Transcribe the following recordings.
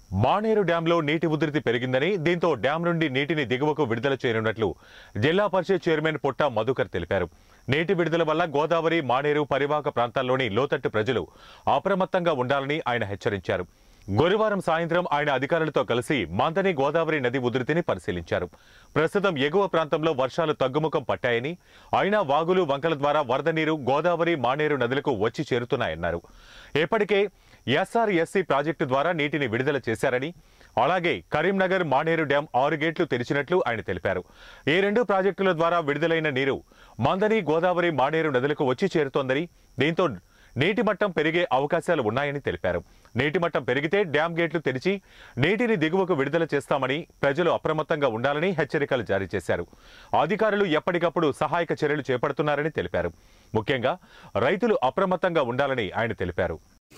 మానేరు డ్యాంలో నీటి ఉధృతి పెరిగిందని దీంతో డ్యాం నుండి నీటిని దిగువకు విడుదల చేయనున్నట్లు జిల్లా పరిషత్ చైర్మన్ పుట్ట మధుకర్ తెలిపారు నీటి విడుదల వల్ల గోదావరి మానేరు పరివాహక ప్రాంతాల్లోని లోతట్టు ప్రజలు అప్రమత్తంగా ఉండాలని ఆయన హెచ్చరించారు గురువారం సాయంత్రం ఆయన అధికారులతో కలిసి మంతని గోదావరి నది ఉధృతిని పరిశీలించారు ప్రస్తుతం ఎగువ ప్రాంతంలో వర్షాలు తగ్గుముఖం పట్టాయని అయినా వాగులు వంకల ద్వారా వరద నీరు గోదావరి మానేరు నదులకు వచ్చి చేరుతున్నాయన్నారు ఇప్పటికే ఎస్ఆర్ఎస్సీ ప్రాజెక్టు ద్వారా నీటిని విడుదల చేశారని అలాగే కరీంనగర్ మానేరు డ్యాం ఆరు గేట్లు తెరిచినట్లు ఆయన తెలిపారు ఈ రెండు ప్రాజెక్టుల ద్వారా విడుదలైన నీరు మందని గోదావరి మానేరు నదులకు వచ్చి చేరుతోందని దీంతో నీటి మట్టం పెరిగే అవకాశాలు ఉన్నాయని తెలిపారు నీటి మట్టం పెరిగితే డ్యాం గేట్లు తెరిచి నీటిని దిగువకు విడుదల చేస్తామని ప్రజలు అప్రమత్తంగా ఉండాలని హెచ్చరికలు జారీ చేశారు అధికారులు ఎప్పటికప్పుడు సహాయక చర్యలు చేపడుతున్నారని తెలిపారు ముఖ్యంగా రైతులు అప్రమత్తంగా ఉండాలని ఆయన తెలిపారు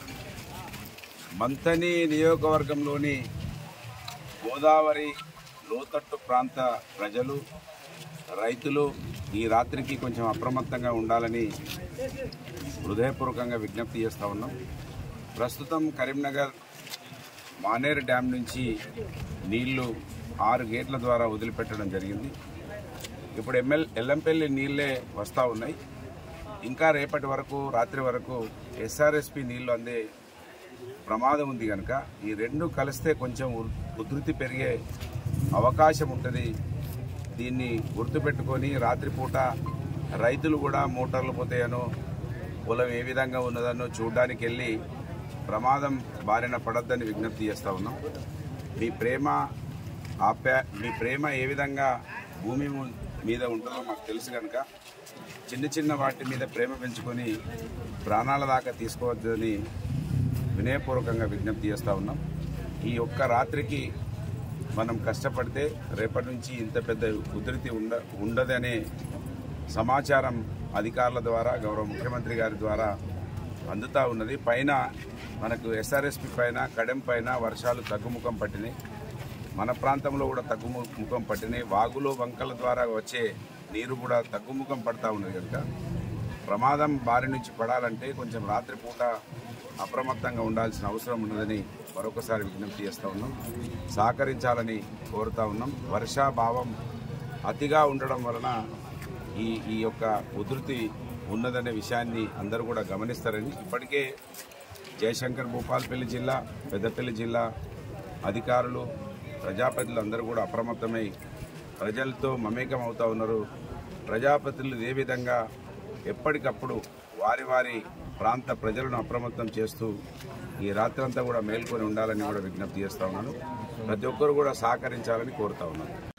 మంతని నియోజకవర్గంలోని గోదావరి లోతట్టు ప్రాంత ప్రజలు రైతులు ఈ రాత్రికి కొంచెం అప్రమత్తంగా ఉండాలని హృదయపూర్వకంగా విజ్ఞప్తి చేస్తూ ఉన్నాం ప్రస్తుతం కరీంనగర్ మానేరు డ్యామ్ నుంచి నీళ్లు ఆరు గేట్ల ద్వారా వదిలిపెట్టడం జరిగింది ఇప్పుడు ఎమ్మెల్ ఎల్లంపల్లి నీళ్ళే వస్తూ ఉన్నాయి ఇంకా రేపటి వరకు రాత్రి వరకు ఎస్ఆర్ఎస్పి నీళ్లు అందే ప్రమాదం ఉంది కనుక ఈ రెండు కలిస్తే కొంచెం ఉ- ఉధృతి పెరిగే అవకాశం ఉంటుంది దీన్ని గుర్తుపెట్టుకొని రాత్రిపూట రైతులు కూడా మోటార్లు పోతాయనో పొలం ఏ విధంగా ఉన్నదనో చూడడానికి వెళ్ళి ప్రమాదం బారిన పడొద్దని విజ్ఞప్తి చేస్తూ ఉన్నాం మీ ప్రేమ ఆప్యా మీ ప్రేమ ఏ విధంగా భూమి ము- మీద ఉంటుందో మాకు తెలుసు కనుక చిన్న చిన్న వాటి మీద ప్రేమ పెంచుకొని ప్రాణాల దాకా తీసుకోవద్దని వినయపూర్వకంగా విజ్ఞప్తి చేస్తూ ఉన్నాం ఈ ఒక్క రాత్రికి మనం కష్టపడితే రేపటి నుంచి ఇంత పెద్ద ఉధృతి ఉండ ఉండదనే సమాచారం అధికారుల ద్వారా గౌరవ ముఖ్యమంత్రి గారి ద్వారా అందుతూ ఉన్నది పైన మనకు ఎస్ఆర్ఎస్పి పైన కడెం పైన వర్షాలు తగ్గుముఖం పట్టినాయి మన ప్రాంతంలో కూడా తగ్గుముఖం పట్టినాయి వాగులు వంకల ద్వారా వచ్చే నీరు కూడా తగ్గుముఖం పడతా ఉన్నది కనుక ప్రమాదం బారి నుంచి పడాలంటే కొంచెం రాత్రిపూట అప్రమత్తంగా ఉండాల్సిన అవసరం ఉన్నదని మరొకసారి విజ్ఞప్తి చేస్తూ ఉన్నాం సహకరించాలని కోరుతా ఉన్నాం వర్షాభావం అతిగా ఉండడం వలన ఈ ఈ యొక్క ఉధృతి ఉన్నదనే విషయాన్ని అందరూ కూడా గమనిస్తారని ఇప్పటికే జయశంకర్ భూపాల్పల్లి జిల్లా పెద్దపల్లి జిల్లా అధికారులు ప్రజాప్రతినిధులు అందరూ కూడా అప్రమత్తమై ప్రజలతో మమేకం అవుతా ఉన్నారు ప్రజాప్రతినిధులు ఏ విధంగా ఎప్పటికప్పుడు వారి వారి ప్రాంత ప్రజలను అప్రమత్తం చేస్తూ ఈ రాత్రంతా కూడా మేల్కొని ఉండాలని కూడా విజ్ఞప్తి చేస్తా ఉన్నాను ప్రతి ఒక్కరు కూడా సహకరించాలని కోరుతా ఉన్నాను